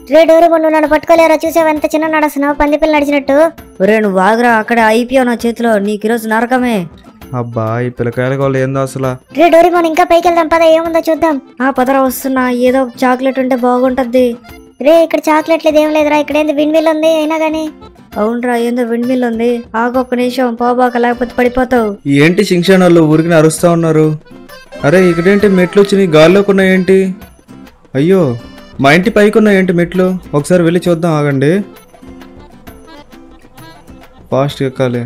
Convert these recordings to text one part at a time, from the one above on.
రే door నువ్వు నన్ను పట్టుకోలేరా చూసావు ఎంత చిన్న నడుస్తున్నావు పంది పిల్ల నడిచినట్టు ఒరే నువ్వు ఆగ్రా అక్కడ అయిపోయావు నా చేతిలో నీకు ఈరోజు నరకమే అబ్బా ఈ పిల్లకాయల వాళ్ళు ఏందో అసలు రే డోరేమోన్ ఇంకా పైకి వెళ్దాం పద ఏముందో చూద్దాం ఆ పదరా వస్తున్నా ఏదో ఒక చాక్లెట్ ఉంటే బాగుంటది రే ఇక్కడ చాక్లెట్ లేదు ఏం లేదురా ఇక్కడ ఏంది విన్ వీల్ ఉంది అయినా గానీ అవునరా ఏందో విండ్మిల్ ఉంది ఆగు ఒక్క నిమిషం పోబాక లేకపోతే పడిపోతావు ఏంటి శింక్షణ వాళ్ళు ఊరికి అరుస్తా ఉన్నారు అరే ఇక్కడేంటి మెట్లు వచ్చినాయి గాల్లోకి ఉన్నాయేంటి అయ్యో మా ఇంటి పైకి ఉన్నాయేంటి మెట్లు ఒకసారి వెళ్ళి చూద్దాం ఆగండి ఫాస్ట్ ఎక్కాలి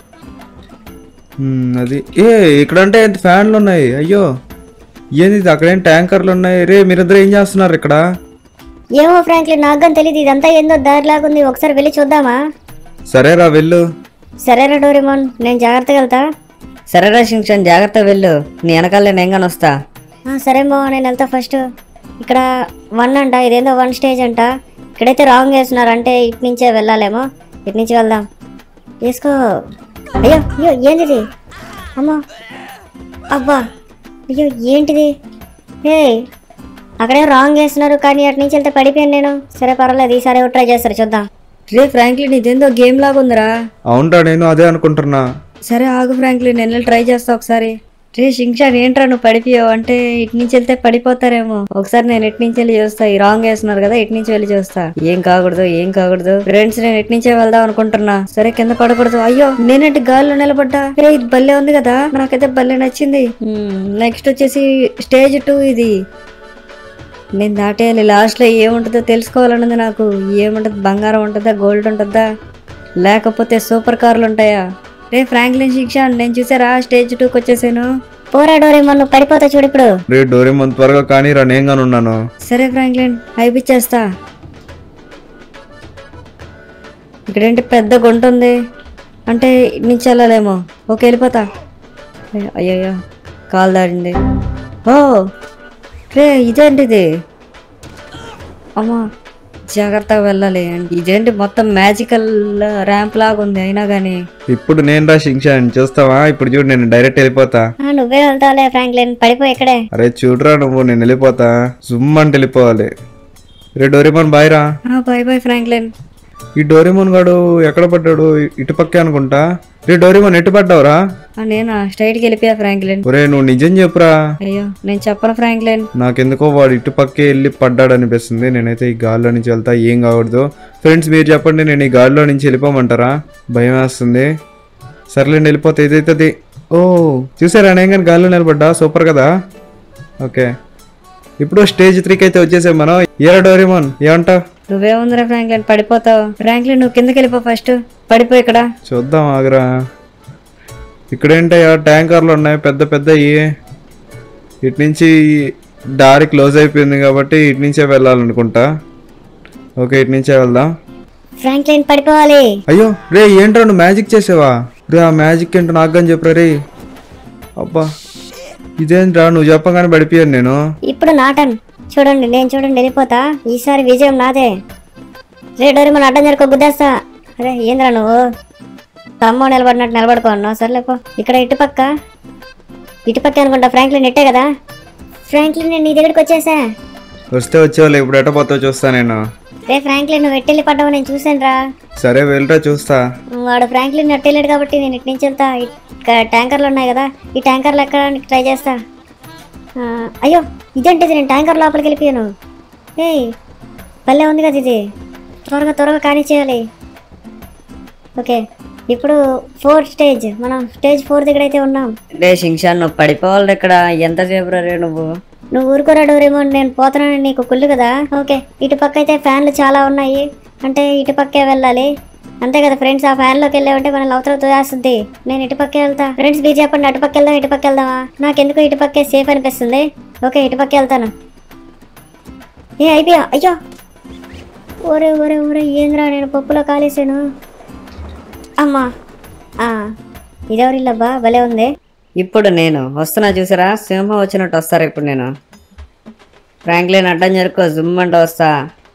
మ్మ్, అది ఏ ఇక్కడంటే ఎంత ఫ్యాన్లు ఉన్నాయి అయ్యో ఏంది ఇది అక్కడేం ట్యాంకర్లు ఉన్నాయి రే మీరిద్దరు ఏం చేస్తున్నారు ఇక్కడ ఏమో ఫ్రాంక్లిన్ నాకు కానీ తెలియదు ఇదంతా ఏందో దారిలాగుంది ఒకసారి వెళ్ళి చూద్దామా సరేరా వెళ్ళు సరేరా డోరేమోన్ నేను జాగ్రత్తగా వెళ్తా సరేరా శింక్షన్ జాగ్రత్త వెళ్ళు నీ వెనకాల నేను ఎంగాని వస్తా ఆ, సరే మో నేను వెళ్తా ఫస్ట్ ఇక్కడ వన్ అంట ఇదేందో వన్ స్టేజ్ అంట ఇక్కడైతే రాంగ్ వేస్తున్నారు అంటే ఇటు నుంచే వెళ్ళాలేమో ఇటు నుంచి వెళ్దాం వేసుకో అయ్యో అయ్యో ఏంటిది అమ్మో అబ్బా అయ్యో ఏంటిది ఏ అక్కడే రాంగ్ వేస్తున్నారు కానీ అటు నుంచి వెళ్తే పడిపోయాను నేను సరే పర్వాలేదు ఈసారి ట్రై చేస్తారు చూద్దాం రే ఫ్రాంక్లిన్ ఇదేందో గేమ్ లాగా ఉందిరా అవునరా నేను అదే అనుకుంటున్నా సరే ఆగు ఫ్రాంక్లిన్ నేను వెళ్ళి ట్రై చేస్తా ఒకసారి రే శింక్షాన్ ఏంట్రా నువ్వు పడిపోయావు అంటే ఇటు నుంచి వెళ్తే పడిపోతారేమో ఒకసారి నేను ఇటు నుంచి వెళ్ళి చూస్తా ఈ రాంగ్ వేస్తున్నారు కదా ఇటు నుంచి వెళ్ళి చూస్తా ఏం కాకూడదు ఏం కాకూడదు ఫ్రెండ్స్ నేను ఇటు నుంచే వెళ్దాం అనుకుంటున్నా సరే కింద పడకూడదు అయ్యో నేనంటే గాల్లో నిలబడ్డా రే ఇది భలే ఉంది కదా నాకైతే భలే నచ్చింది నెక్స్ట్ వచ్చేసి స్టేజ్ టూ ఇది నేను దాటేయాలి లాస్ట్లో ఏముంటుందో తెలుసుకోవాలన్నది నాకు ఏముంటుంది బంగారం ఉంటుందా గోల్డ్ ఉంటుందా లేకపోతే సూపర్ కార్లు ఉంటాయా రే ఫ్రాంక్లిన్ శిక్ష నేను చూసారా స్టేజ్ టూకి వచ్చేసాను పోరా డోరేమోన్ నువ్వు పడిపోతావు చూడు ఇప్పుడు రే డోరేమోన్ త్వరగా కానీ రా నేను కానీ ఉన్నాను సరే ఫ్రాంక్లిన్ అయిపిచ్చేస్తా ఇక్కడేంటి పెద్ద గుంట ఉంది అంటే ఇటు నుంచి వెళ్ళాలేమో ఓకే వెళ్ళిపోతా ఏ, అయ్యయ్యో కాలు దాడింది ఓ రే ఇదేంటిది అమ్మా జాగ్రత్తగా వెళ్ళాలి ఇదేంటి మొత్తం మ్యాజికల్ ర్యాంప్ లాగా ఉంది అయినా కానీ ఇప్పుడు నేను రా శింక్షాన్ చూస్తావా ఇప్పుడు చూడు నేను డైరెక్ట్ వెళ్ళిపోతా ఆ, నువ్వే వెళ్తావులే ఫ్రాంక్లిన్ పడిపో ఇక్కడే అరే చూడరా నువ్వు నేను వెళ్ళిపోతా జుమ్ అంటే వెళ్ళిపోవాలి రే డోరేమోన్ బాయ్ రా బాయ్ బాయ్ ఫ్రాంక్లిన్ ఈ డోరేమోన్ గాడు ఎక్కడ పడ్డాడు ఇటు పక్కే అనుకుంటా రే డోరేమోన్ ఎటు పడ్డావురా ఆ, నేనా స్ట్రైట్కి వెళ్ళిపోయా ఫ్రాంక్లిన్ ఒరే నువ్వు నిజం చెప్పురా అయ్యో నేను చెప్పను ఫ్రాంక్లిన్ నాకెందుకో వాడు ఇటు పక్కే వెళ్ళి పడ్డాడు అనిపిస్తుంది నేనైతే ఈ గాల్లో నుంచి వెళ్తా ఏం కాకూడదు ఫ్రెండ్స్ మీరు చెప్పండి నేను ఈ గాల్లో నుంచి వెళ్ళిపోమంటారా భయం వేస్తుంది సర్లేండి వెళ్ళిపోతే ఇదైతుంది ఓ చూసారా నేను కానీ గాల్లో నిలబడ్డా సూపర్ కదా ఓకే ఇప్పుడు స్టేజ్ త్రీకి అయితే వచ్చేసాం మనం ఏరా డోరేమోన్ ఏమంటావు నువ్వేముందిరా ఫ్రాంక్లిన్ పడిపోతావు ఫ్రాంక్లిన్ నువ్వు కిందకి వెళ్ళిపో ఫస్ట్ పడిపో ఇక్కడ చూద్దాం ఆగరా ఇక్కడేంటయ్యా ట్యాంకర్లు ఉన్నాయి పెద్ద పెద్దవి ఇటు నుంచి దారి క్లోజ్ అయిపోయింది కాబట్టి ఇటు నుంచే వెళ్ళాలనుకుంటా ఓకే ఇటు నుంచే వెళ్దాం ఫ్రాంక్లిన్ పడిపోవాలి అయ్యో రే ఏంట్రా నువ్వు మ్యాజిక్ చేసావా రే ఆ మ్యాజిక్ ఏంటో నాకు కానీ చెప్పరా రే అబ్బా ఇదేంట్రా నువ్వు చెప్పగానే పడిపోయాను నేను ఇప్పుడు నాటన్ చూడండి నేను చూడండి వెళ్ళిపోతా ఈసారి విజయం నాదే రే డోరేమోన్ అడ్డం జరుకో గుద్దేస్తా అరే ఏంద్రా నువ్వు తమ్మ నిలబడినట్టు నిలబడుకోన్నావు సర్లేపో ఇక్కడ ఇటుపక్క ఇటుపక్క అనుకుంటా ఫ్రాంక్లిన్ ఇట్టే కదా ఫ్రాంక్లిన్ నేను నీ దగ్గరికి వచ్చేసా వస్తే వచ్చేవాళ్ళు ఇప్పుడు ఎట్ట పోతావు చూస్తా నేను రే ఫ్రాంక్లిన్ నువ్వు ఎట్టెళ్ళి పడ్డావు నేను చూసాను రా సరే వెళ్ళరా చూస్తా వాడు ఫ్రాంక్లిన్ ఎట్టెళ్ళాడు కాబట్టి నేను ఇటు నుంచి వెళ్తా ఇక్కడ ట్యాంకర్లు ఉన్నాయి కదా ఈ ట్యాంకర్లు ఎక్కడానికి ట్రై చేస్తా ఆ, అయ్యో ఇదేంటిది నేను ట్యాంకర్ లోపలికి వెళ్ళిపోయాను ఏయ్ భలే ఉంది కదా ఇది త్వరగా త్వరగా కానీ చేయాలి ఓకే ఇప్పుడు ఫోర్త్ స్టేజ్ మనం స్టేజ్ ఫోర్ దగ్గర అయితే ఉన్నాం రే శింక్షాన్ నువ్వు పడిపోవాలి ఇక్కడ ఎంతసేపు రే నువ్వు నువ్వు ఊరుకోరా డోరేమో నేను పోతున్నాను నీకు కుళ్ళు కదా ఓకే ఇటు పక్క అయితే ఫ్యాన్లు చాలా ఉన్నాయి అంటే ఇటు పక్కే వెళ్ళాలి అంతే కదా ఫ్రెండ్స్ ఆ ఫ్యాన్లోకి వెళ్ళామంటే మన అవతల తోసేస్తుంది నేను ఇటు పక్కే వెళ్తా ఫ్రెండ్స్ మీరు చెప్పండి అటు పక్క వెళ్దాం ఇటు పక్క వెళ్దామా నాకెందుకు ఇటు పక్కే సేఫ్ అనిపిస్తుంది ఓకే ఇటు పక్కే వెళ్తాను ఏ అయిపోయా అయ్యో ఓరే ఓరే ఓరే ఏంద్రా నేను పప్పులో కాలేసాను అమ్మా ఆ, ఇదెవరిల్లబ్బా భలే ఉంది ఇప్పుడు నేను వస్తున్నా చూసారా సింహం వచ్చినట్టు వస్తారు ఇప్పుడు నేను ఫ్రాంక్లిన్ అడ్డం జరుకో జుమ్ అంటే వస్తా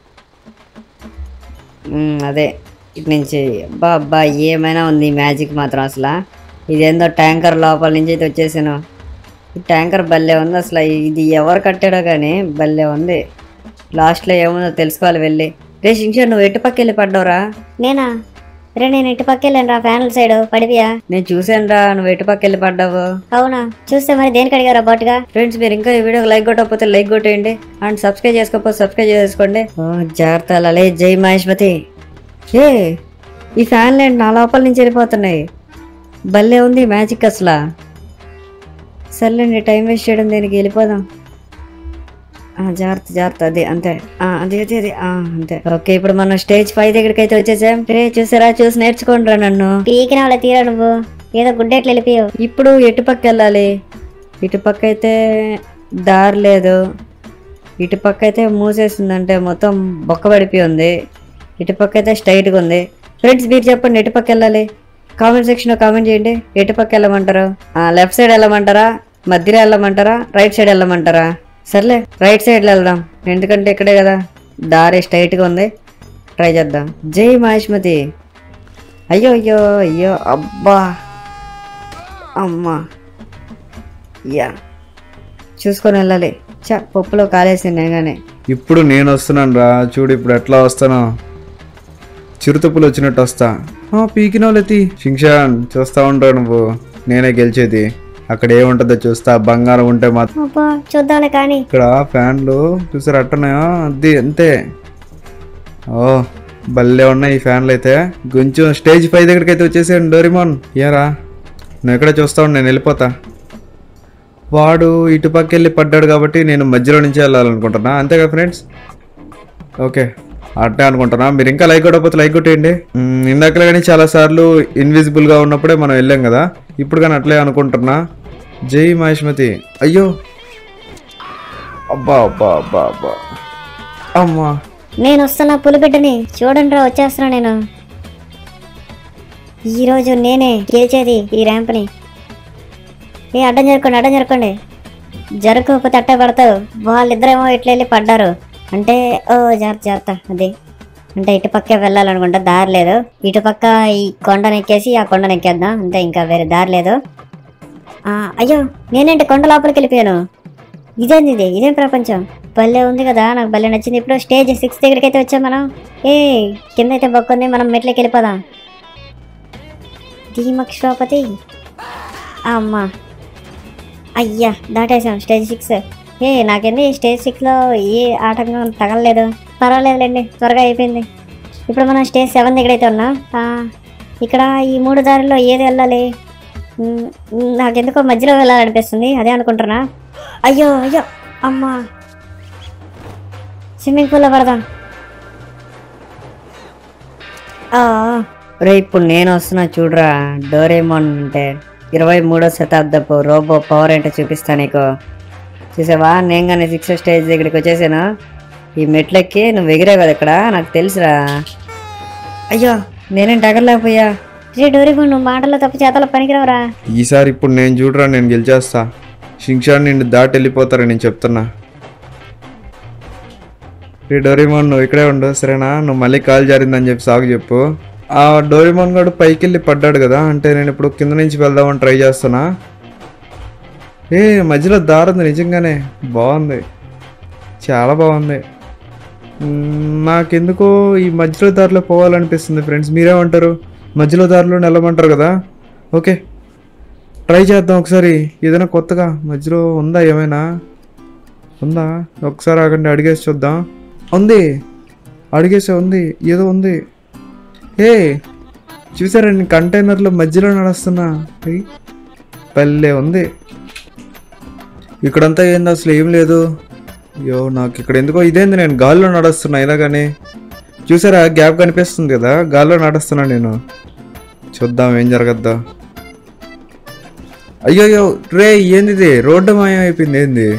ఉమ్, అదే ఇటు నుంచి అబ్బా అబ్బా ఏమైనా ఉంది మ్యాజిక్ మాత్రం అసలు ఇదేందో ట్యాంకర్ లోపల నుంచి అయితే వచ్చేసాను ఈ ట్యాంకర్ భలే ఉంది అసలు ఇది ఎవరు కట్టాడో కానీ భలే ఉంది లాస్ట్లో ఏముందో తెలుసుకోవాలి వెళ్ళి రే శింషా నువ్వు ఎటు పక్క వెళ్ళి పడ్డావురా నేనా రే నేను ఇటు పక్క వెళ్ళాను రా ఫ్యాన్ల సైడ్ పడిపోయా నేను చూశాను రా నువ్వు ఎటు పక్క వెళ్ళి పడ్డావు అవునా చూస్తే మరి దేనికి అడిగారా బాటుగా ఫ్రెండ్స్ మీరు ఇంకా ఈ వీడియోకి లైక్ కొట్టకపోతే లైక్ కొట్టేయండి అండ్ సబ్స్క్రైబ్ చేసుకోకపోతే సబ్స్క్రైబ్ చేసుకోండి ఓ, జాగ్రత్త లలే జై మహేష్మతి ఏ ఈ ఫ్యాన్లు ఏంటి నా లోపల నుంచి వెళ్ళిపోతున్నాయి భలే ఉంది మ్యాజిక్ అసలు సర్లేండి టైం వేస్ట్ చేయడం దీనికి వెళ్ళిపోదాం ఆ, జాగ్రత్త జాగ్రత్త అదే అంతే ఆ, అదే అదే అదే ఆ, అంతే ఓకే ఇప్పుడు మనం స్టేజ్ ఫైవ్ దగ్గరికి అయితే వచ్చేసాం రే చూసారా చూసి నేర్చుకోండి రా నన్ను పీకిన వాళ్ళ తీరా నువ్వు ఏదో గుడ్డెట్లు వెళ్ళిపోయావు ఇప్పుడు ఎటు పక్క వెళ్ళాలి ఇటు పక్క అయితే దారి లేదు ఇటు పక్క అయితే మూసేసింది అంటే మొత్తం బొక్క పడిపోయి ఉంది ఇటు పక్క అయితే స్ట్రైట్గా ఉంది ఫ్రెండ్స్ మీరు చెప్పండి ఎటు పక్క వెళ్ళాలి కామెంట్ సెక్షన్లో కామెంట్ చేయండి ఎటు పక్క వెళ్ళమంటారు లెఫ్ట్ సైడ్ వెళ్ళమంటారా మధ్యలో వెళ్ళమంటారా రైట్ సైడ్ వెళ్ళమంటారా సర్లే రైట్ సైడ్ వెళ్దాం ఎందుకంటే ఇక్కడే కదా దారి స్ట్రైట్గా ఉంది ట్రై చేద్దాం జై మహేష్మతి అయ్యో అయ్యో అయ్యో అబ్బా అమ్మా యా చూసుకొని వెళ్ళాలి చ పప్పులో కాలేసింది నేగానే ఇప్పుడు నేను వస్తున్నాను రా చూడు ఇప్పుడు ఎట్లా వస్తానో చిరుతపులు వచ్చినట్టు వస్తా ఆ, పీకినావు లతి షింక్షాన్ చూస్తా ఉంటావు నువ్వు నేనే గెలిచేది అక్కడ ఏముంటుందో చూస్తా బంగారం ఉంటే మాత్రం అబ్బా చూద్దాంలే కానీ ఇక్కడ ఫ్యాన్లు చూసారు అట్టున్నాయా అది అంతే ఓ భలే ఉన్నాయి ఈ ఫ్యాన్లు అయితే కొంచెం స్టేజ్ పై దగ్గరికి అయితే వచ్చేసాను డోరిమోన్ ఏరా నువ్వు ఎక్కడ చూస్తావు నేను వెళ్ళిపోతా వాడు ఇటు పక్క వెళ్ళి పడ్డాడు కాబట్టి నేను మధ్యలో నుంచి వెళ్ళాలనుకుంటున్నా అంతేగా ఫ్రెండ్స్ ఓకే అట్టే అనుకుంటున్నా మీరు ఇంకా లైక్ కొట్టకపోతే లైక్ కొట్టేయండి మ్, ఇందాకలే కానీ చాలా సార్లు ఇన్విజిబుల్గా ఉన్నప్పుడే మనం వెళ్ళాం కదా ఇప్పుడు కానీ అట్లే అనుకుంటున్నా జై మహేష్మతి అయ్యో అబ్బా అబ్బా అబ్బా అబ్బా అమ్మా నేను వస్తున్నా పులిబిడ్డని చూడండి రా వచ్చేస్తున్నా నేను ఈరోజు నేనే గెలిచేది ఈ ర్యాంప్ని ఏ అడ్డం జరుకోండి అడ్డం జరుకోండి జరగకపోతే అట్ట పడతావు వాళ్ళిద్దరేమో ఇట్లా వెళ్ళి పడ్డారు అంటే ఓ జాగ్రత్త జాగ్రత్త అది అంటే ఇటు పక్కే వెళ్ళాలనుకుంటా దారి లేదు ఇటు పక్క ఈ కొండను ఎక్కేసి ఆ కొండను ఎక్కేద్దాం అంతే ఇంకా వేరే దారి లేదు ఆ, అయ్యో నేనేంటి కొండ లోపలికి వెళ్ళిపోయాను ఇదేంది ఇది ఇదేం ప్రపంచం భలే ఉంది కదా నాకు భలే నచ్చింది ఇప్పుడు స్టేజ్ సిక్స్ దగ్గరికి అయితే వచ్చాం మనం ఏ కింద అయితే బొక్కుంది మనం మెట్లకి వెళ్ళిపోదాం ధీమక్షోపతి అమ్మా అయ్యా దాటేసాం స్టేజ్ సిక్స్ ఏ నాకేంది స్టేజ్ సిక్స్లో ఏ ఆటంకం తగలలేదు పర్వాలేదులేండి త్వరగా అయిపోయింది ఇప్పుడు మనం స్టేజ్ సెవెన్ దగ్గర అయితే ఉన్నాం ఆ, ఇక్కడ ఈ మూడు దారిలో ఏది వెళ్ళాలి మ్, మ్, నాకెందుకో మధ్యలో వెళ్ళాలనిపిస్తుంది అదే అనుకుంటున్నా అయ్యో అయ్యో అమ్మా స్విమ్మింగ్ పూల్లో పడదాం ఆ, రే ఇప్పుడు నేను వస్తున్నా చూడరా డోరేమోన్ అంటే ఇరవై మూడో శతాబ్దపు రోబో పవర్ ఏంటో చూపిస్తా నీకు చూసావా నేను కానీ సిక్స్ స్టేజ్ దగ్గరికి వచ్చేసాను ఈ మెట్లెక్కి నువ్వు ఎగిరావు కదా ఇక్కడ నాకు తెలుసురా అయ్యో నేనేం టగర్లేకపోయా రే డోరేమోన్ నువ్వు మాటల్లో తప్పు చేతలో పనికిరావురా ఈసారి ఇప్పుడు నేను చూడరా నేను గెలిచేస్తా షింక్షాన్ నిన్ను దాటి వెళ్ళిపోతారని నేను చెప్తున్నా రే డోరేమోన్ నువ్వు ఇక్కడే ఉండు సరేనా నువ్వు మళ్ళీ కాల్ జారిందని చెప్పి సాగు చెప్పు ఆ డోరేమోన్ గాడు పైకి వెళ్ళి పడ్డాడు కదా అంటే నేను ఇప్పుడు కింద నుంచి వెళ్దామని ట్రై చేస్తున్నా ఏ మధ్యలో దారి ఉంది నిజంగానే బాగుంది చాలా బాగుంది మ్మ్, నాకెందుకో ఈ మధ్యలో దారిలో పోవాలనిపిస్తుంది ఫ్రెండ్స్ మీరేమంటారు మధ్యలో దారిలో వెళ్ళమంటారు కదా ఓకే ట్రై చేద్దాం ఒకసారి ఏదైనా కొత్తగా మధ్యలో ఉందా ఏమైనా ఉందా ఒకసారి ఆగండి అడిగేసి చూద్దాం ఉంది అడిగేసే ఉంది ఏదో ఉంది ఏ చూసారా నేను కంటైనర్లో మధ్యలో నడుస్తున్నా ఏయ్, పల్లె ఉంది ఇక్కడంతా ఏంది అసలు ఏం లేదు అయ్యో నాకు ఇక్కడ ఎందుకో ఇదేంది నేను గాల్లో నడుస్తున్నా అయినా కానీ చూసారా గ్యాప్ కనిపిస్తుంది కదా గాల్లో నడుస్తున్నా నేను చూద్దాం ఏం జరగద్దా అయ్యో రే ఏంది ఇది రోడ్డు మాయం అయిపోయింది ఏంది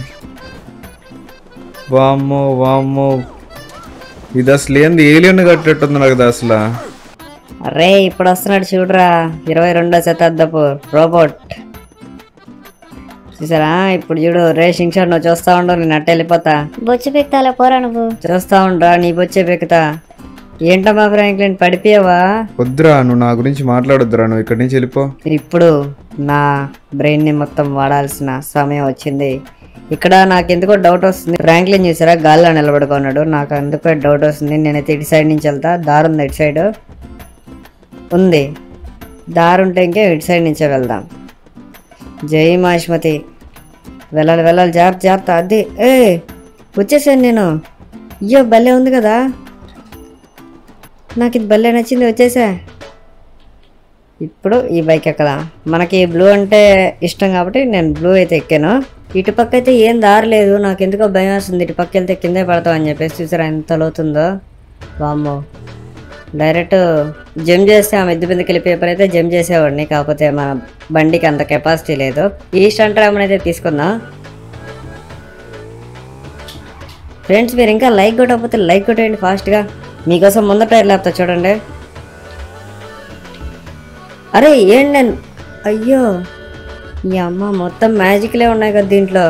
వామ్మో వామ్మో ఇది అసలు ఏంది ఏలియన్ కట్టేట్టుంది నాకు ఇది అసలు రే ఇప్పుడు వస్తున్నాడు చూడరా ఇరవై రెండో శతాబ్దపు రోబోట్ చూసారా ఇప్పుడు చూడు రే షింగ్షాట్ నువ్వు చూస్తా ఉండు నేను అట్ట వెళ్ళిపోతా బొచ్చు పిక్తాలే పోరా నువ్వు చూస్తా ఉండరా నీ బొచ్చే పెక్కుతా ఏంటమ్మా ఫ్రాంక్లిన్ పడిపోయావా వద్దురా నువ్వు నా గురించి మాట్లాడొద్దురా నువ్వు ఇక్కడి నుంచి వెళ్ళిపో ఇప్పుడు నా బ్రెయిన్ని మొత్తం వాడాల్సిన సమయం వచ్చింది ఇక్కడ నాకు ఎందుకో డౌట్ వస్తుంది ఫ్రాంక్లిన్ చూసారా గాల్లో నిలబడుకున్నాడు నాకు ఎందుకో డౌట్ వస్తుంది నేనైతే ఇటు సైడ్ నుంచి వెళ్తా దారి ఉంది ఇటు సైడ్ ఉంది దారి ఉంటే ఇంకే ఇటు సైడ్ నుంచే వెళ్దాం జై మాష్మతి వెళ్ళాలి వెళ్ళాలి జాగ్రత్త జాగ్రత్త అది ఏ వచ్చేసాను నేను అయ్యో భలే ఉంది కదా నాకు ఇది భలే నచ్చింది వచ్చేసా ఇప్పుడు ఈ బైక్ ఎక్కదా మనకి బ్లూ అంటే ఇష్టం కాబట్టి నేను బ్లూ అయితే ఎక్కాను ఇటుపక్క అయితే ఏం దారి లేదు నాకు ఎందుకో భయం వేస్తుంది ఇటుపక్క వెళ్తే కిందే పడతాం అని చెప్పేసి చూసారా ఎంత లోతుందో వామ్మో డైరెక్ట్ జమ్ చేస్తే ఆ మెద్దు బిందకి వెళ్ళిపోయేపర్ అయితే జమ్ చేసేవాడిని కాకపోతే మన బండికి అంత కెపాసిటీ లేదు ఈ స్టంట్ ర్యామ్ అయితే తీసుకుందాం ఫ్రెండ్స్ మీరు ఇంకా లైక్ కొట్టకపోతే లైక్ కొట్టేయండి ఫాస్ట్గా మీకోసం ముందర టైర్ లేపుతా చూడండి అరే ఏంటి నేను అయ్యో ఈ అమ్మ మొత్తం మ్యాజిక్లే ఉన్నాయి కదా దీంట్లో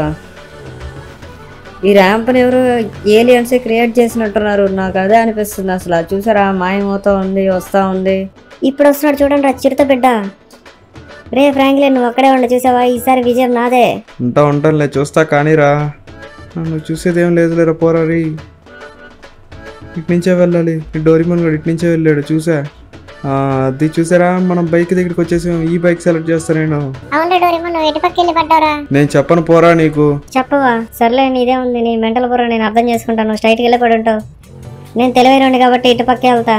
ఈ ర్యాంప్ని ఎవరు ఏలియన్స్ క్రియేట్ చేసినట్టున్నారు నాకు అదే అనిపిస్తుంది అసలు అది చూసారా మాయమవుతా ఉంది వస్తా ఉంది ఇప్పుడు వస్తున్నాడు చూడండి రా చిరుత బిడ్డ రే ఫ్రాంక్లిన్ నువ్వు అక్కడే ఉండి చూసావా ఈసారి విజయం నాదే ఉంటా ఉంటానులే చూస్తా కానీరా నువ్వు చూసేది ఏం లేదులేరా పోరారి ఇటు నుంచే వెళ్ళాలి ఈ డోరిమన్ కూడా ఇటు నుంచే వెళ్ళాడు చూసా ఆ, అది చూసారా మనం బైక్ దగ్గరికి వచ్చేసాం ఈ బైక్ సెలెక్ట్ చేస్తా నేను అవునా డోరేమో నువ్వు ఎటు పక్క వెళ్ళి పడ్డావురా నేను చెప్పను పోరా నీకు చెప్పవా సర్లే నీదే ఉంది నీ మెంటల్ బుర్ర నేను అర్థం చేసుకుంటాను స్ట్రైట్కి వెళ్ళి పడి ఉంటావు నేను తెలివైన కాబట్టి ఇటు పక్కే వెళ్తా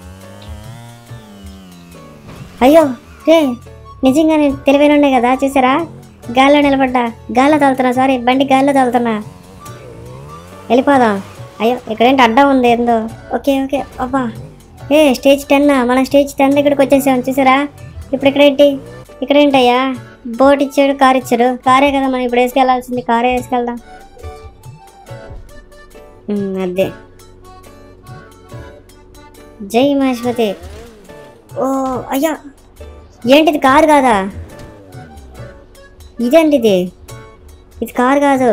అయ్యో రే నిజంగా నేను తెలివైన కదా చూసారా గాల్లో నిలబడ్డా గాల్లో తోలుతున్నా సారీ బండి గాల్లో తోలుతున్నా వెళ్ళిపోదాం అయ్యో ఇక్కడేంటి అడ్డం ఉంది ఏందో ఓకే ఓకే అబ్బా ఏ స్టేజ్ టెన్ మన స్టేజ్ టెన్ దగ్గరికి వచ్చేసాం చూసారా ఇప్పుడు ఇక్కడేంటి ఇక్కడేంటయ్యా బోట్ ఇచ్చాడు కార్ ఇచ్చాడు కారే కదా మనం ఇప్పుడు వేసుకెళ్లాల్సింది కారే వేసుకెళ్దాం ఉమ్, అదే జై మహేశ్వతి ఓ అయ్యా ఏంటిది కారు కాదా ఇదేంటి ఇది ఇది కారు కాదు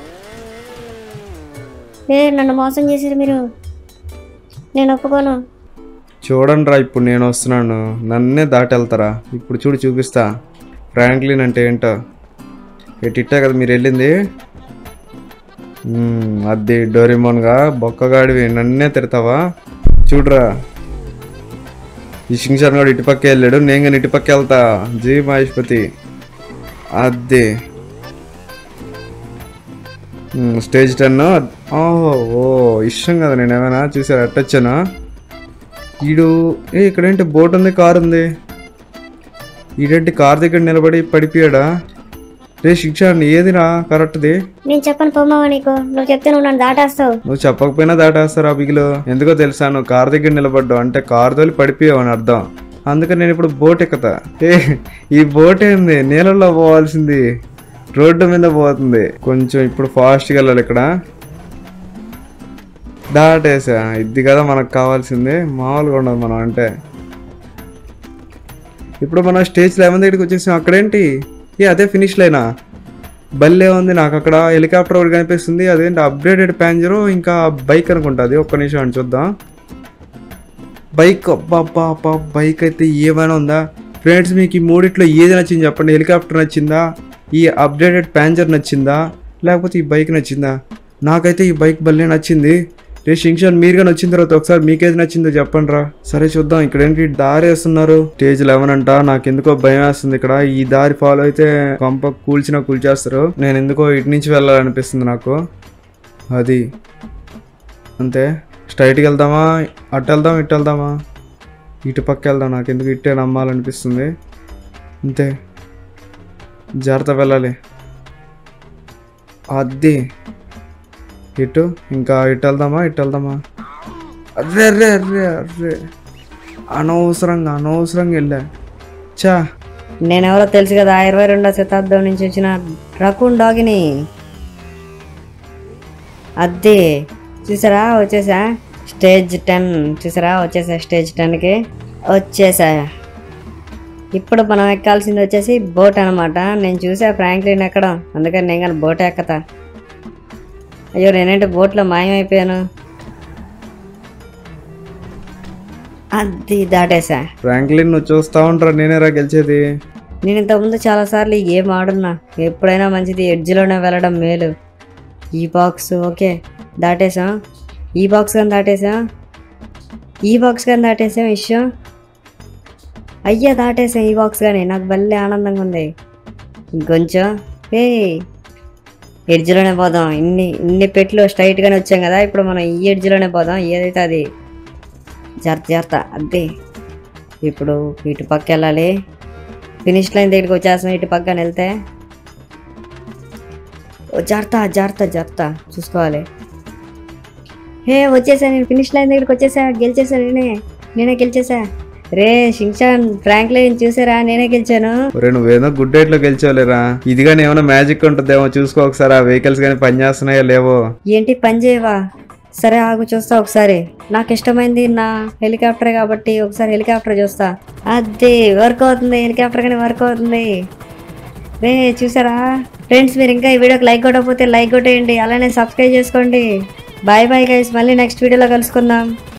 ఏ నన్ను మోసం చేశారు మీరు నేను ఒప్పుకోను చూడండి రా ఇప్పుడు నేను వస్తున్నాను నన్నే దాటి వెళ్తారా ఇప్పుడు చూడు చూపిస్తా ఫ్రాంక్లిన్ అంటే ఏంటో ఎట్టిట్టా కదా మీరు వెళ్ళింది మ్మ్, అది డోరిమోన్గా బొక్కగాడివి నన్నే తిడతావా చూడరా ఈ శింక్షన్ గారు ఇటుపక్క వెళ్ళాడు నేను కానీ ఇటుపక్క వెళ్తా జీ మహేష్పతి అదే మ్మ్, స్టేజ్ టెన్ ఓహో ఓ ఇష్టం కదా నేను ఏమైనా చూసారా ఎట్టొచ్చానా ఈడు ఏ ఇక్కడేంటి బోట్ ఉంది కార్ ఉంది ఈడేంటి కార్ దగ్గర నిలబడి పడిపోయాడా రే శిక్ష ఏదిరా కరెక్ట్ది నేను చెప్పను పోమావా నీకు నువ్వు చెప్తే నువ్వు నన్ను దాటేస్తావు నువ్వు చెప్పకపోయినా దాటేస్తారు ఆ బిగులు ఎందుకో తెలుసా నువ్వు కార్ దగ్గర నిలబడ్డావు అంటే కార్ తోలి పడిపోయావు అని అర్థం అందుకని నేను ఇప్పుడు బోట్ ఎక్కుతా ఏ ఈ బోట్ ఏంది నీళ్ళలో పోవాల్సింది రోడ్డు మీద పోతుంది కొంచెం ఇప్పుడు ఫాస్ట్గా వెళ్ళాలి ఇక్కడ దాటేసా ఇది కదా మనకు కావాల్సింది మామూలుగా ఉండదు మనం అంటే ఇప్పుడు మనం స్టేజ్ లెవెన్ దగ్గరికి వచ్చేసాం అక్కడేంటి ఏ అదే ఫినిష్ లైనా బల్లే ఉంది నాకు అక్కడ హెలికాప్టర్ ఒకటి కనిపిస్తుంది అదేంటి అప్గ్రేడెడ్ ప్యాంజరు ఇంకా బైక్ అనుకుంటా అది ఒక్క నిమిషం అని చూద్దాం బైక్ అబ్బా అబ్బా అబ్బా బైక్ అయితే ఏమైనా ఉందా ఫ్రెండ్స్ మీకు ఈ మూడిట్లో ఏది నచ్చింది చెప్పండి హెలికాప్టర్ నచ్చిందా ఈ అప్డేటెడ్ ప్యాంజర్ నచ్చిందా లేకపోతే ఈ బైక్ నచ్చిందా నాకైతే ఈ బైక్ భలే నచ్చింది రే శింక్షన్ మీరుగా నచ్చిన తర్వాత ఒకసారి మీకేది నచ్చిందో చెప్పండి రా సరే చూద్దాం ఇక్కడ ఏంటి దారి వేస్తున్నారు స్టేజ్ లెవెన్ అంట నాకు ఎందుకో భయం వేస్తుంది ఇక్కడ ఈ దారి ఫాలో అయితే కొంప కూల్చినా కూల్చేస్తారు నేను ఎందుకో ఇటు నుంచి వెళ్ళాలనిపిస్తుంది నాకు అది అంతే స్ట్రైట్కి వెళ్దామా అటు వెళ్దాం ఇటు వెళ్దామా ఇటు పక్క వెళ్దాం నాకు ఎందుకు ఇట్టే నమ్మాలనిపిస్తుంది అంతే జాగ్రత్త వెళ్ళాలి అది ఇటు ఇంకా ఇటు వెళ్దామా ఇటు వెళ్దామా అర్రే అర్రే అర్రే అర్రే అనవసరంగా అనవసరంగా వెళ్ళా చా నేనెవరో తెలుసు కదా ఇరవై రెండో శతాబ్దం నుంచి వచ్చిన రకూన్ డాగిని అదే చూసారా వచ్చేసా స్టేజ్ టెన్ చూసారా వచ్చేసా స్టేజ్ టెన్కి వచ్చేసా ఇప్పుడు మనం ఎక్కాల్సింది వచ్చేసి బోట్ అనమాట నేను చూసా ఫ్రాంక్లిన్ ఎక్కడం అందుకని నేను కానీ బోట్ ఎక్కతా అయ్యో నేనేంటి బోట్లో మాయమైపోయాను అది దాటేసా ఫ్రాంక్లిన్ నువ్వు చూస్తా ఉంటారా నేనేరా గెలిచేది నేను ఇంతకుముందు చాలాసార్లు ఈ గేమ్ ఆడున్నా ఎప్పుడైనా మంచిది ఎడ్జ్లోనే వెళ్ళడం మేలు ఈ బాక్స్ ఓకే దాటేసాం ఈ బాక్స్ కానీ దాటేసాం ఈ బాక్స్ కానీ దాటేసాం ఇష్యూ అయ్యా దాటేసాం ఈ బాక్స్ కానీ నాకు భలే ఆనందంగా ఉంది ఇంకొంచెం ఏ ఎడ్జ్లోనే పోదాం ఇన్ని ఇన్ని పెట్లు స్ట్రైట్గానే వచ్చాం కదా ఇప్పుడు మనం ఈ ఎడ్జ్లోనే పోదాం ఏదైతే అది జాగ్రత్త జాగ్రత్త అదే ఇప్పుడు ఇటు పక్క వెళ్ళాలి ఫినిష్ లైన్ దగ్గరికి వచ్చేస్తాం ఇటు పక్కన వెళ్తే ఓ జాగ్రత్త జాగ్రత్త జాగ్రత్త చూసుకోవాలి హే వచ్చేసా నేను ఫినిష్ లైన్ దగ్గరికి వచ్చేసా గెలిచేసా నేనే నేనే గెలిచేసా రే షింగ్చాన్ ఫ్రాంక్లైన్ చూసారా నేనే గెలిచాను ఒరే నువ్వేదో గుడ్ డేట్ లో గెలిచావులేరా ఇది కానీ ఏమైనా మ్యాజిక్ ఉంటుందేమో చూసుకో ఒకసారి ఆ వెహికల్స్ కానీ పనిచేస్తున్నాయో లేవో ఏంటి పని చేయవా సరే ఆగు చూస్తా ఒకసారి నాకు ఇష్టమైంది నా హెలికాప్టర్ కాబట్టి ఒకసారి హెలికాప్టర్ చూస్తా అదే వర్క్ అవుతుంది హెలికాప్టర్ కానీ వర్క్ అవుతుంది రే చూసారా ఫ్రెండ్స్ మీరు ఇంకా ఈ వీడియోకి లైక్ కొట్టకపోతే లైక్ కొట్టేయండి అలానే సబ్స్క్రైబ్ చేసుకోండి బాయ్ బాయ్ గైస్ మళ్ళీ నెక్స్ట్ వీడియోలో కలుసుకుందాం